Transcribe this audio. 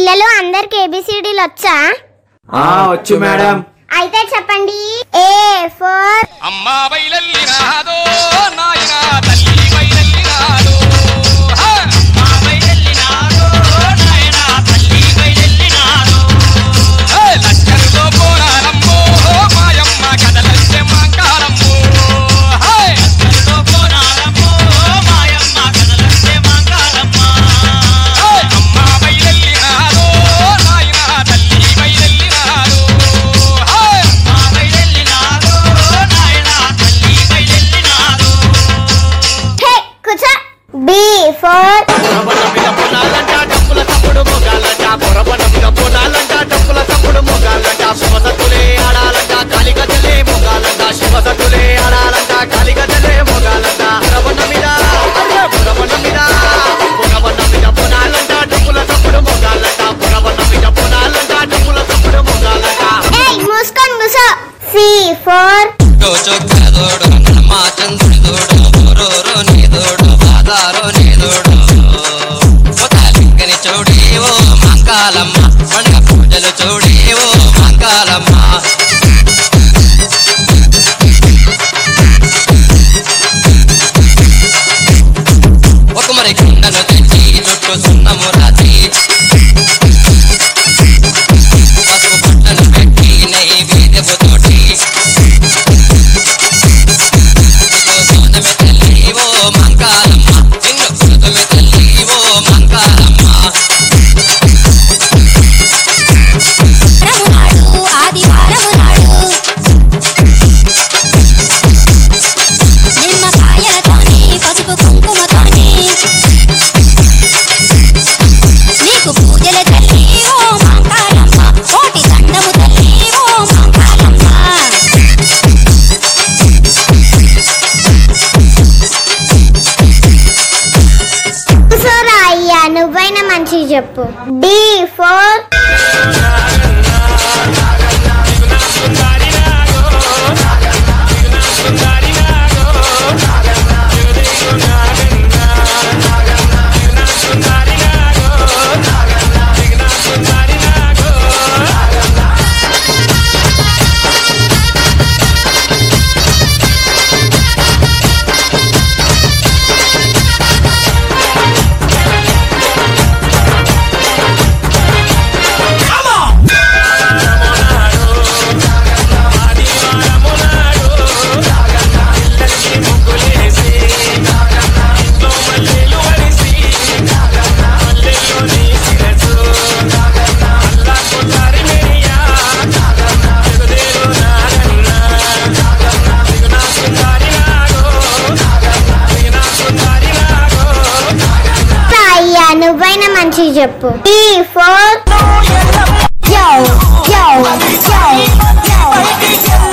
పిల్లలు అందరికి ఏబిసిడీలు వచ్చా ఆ వచ్చు మేడం అయితే చెప్పండి ఏ ఫోర్ అమ్మా బయలెల్లినాదో నాయన తల్లి బయలెల్లినాదో హా! అమ్మా బయలెల్లినాదో నాయన తల్లి బయలెల్లినాదో హే! లచ్చరుతో పోరాడమ్మో మాయమ్మ కదలచ్చే మాంకారమ్మో హే! లచ్చరుతో పోరాడమ్మో మాయమ్మ కదలచ్చే మాంకారమ్మ హే! అమ్మా బయలెల్లినాదో నాయన తల్లి బయలెల్లినాదో హే! అమ్మా బయలెల్లినాదో నాయన తల్లి బయలెల్లినాదో హే కూర్చో బి ఫోర్ పొరబన్న మీద పొనాలంట డప్పుల తప్పుడు మొగాలంట పొరబన్న మీద పొనాలంట డప్పుల తప్పుడు మొగాలంట శుభసత్తులే ఆడాలంట కాలిగజలే మొగాలంట శుభసత్తులే ఆడాలంట కాలిగజలే మొగాలంట పొరబన్న మీద అరే పొరబన్న మీద పొరబన్న మీద పొనాలంట డప్పుల తప్పుడు మొగాలంట పొరబన్న మీద పొనాలంట డప్పుల తప్పుడు మొగాలంట ఏయ్ మూసుకొని కూర్చో సి ఫోర్ రోజు కదోడు మా చంద్రుడోడు ఓరోరో నీదోడు బాదారో నీదోడు లింగని చూడి ఓ మంకాలమ్మ పండుగ పూజలు చూడి ఓ మంకాలమ్మ ఒక మరి కుండను తెచ్చి చుట్టూ సున్నము రాసి పసుపు బట్టలు పెట్టి నైవేద్యపు తోటి గుర్తుమే తల్లి ఓ మంకాలమ్మ నిన్ను గుర్తుమే తల్లి ఓ మంకాలమ్మ రమునాడు ఆదివారము నాడు నిమ్మకాయలతోని పసుపు కుంకుమతోని నీకు పూజల తల్లి ఓ మంకాలమ్మ కోటి దండము తల్లి ఓ మంకాలమ్మ కూర్చోరా అయ్యా నువ్వైనా మంచిగా చెప్పు డి ఫోర్ అయ్యా నువ్వైనా మంచిగా చెప్పు D four yo, yo, yo, yo.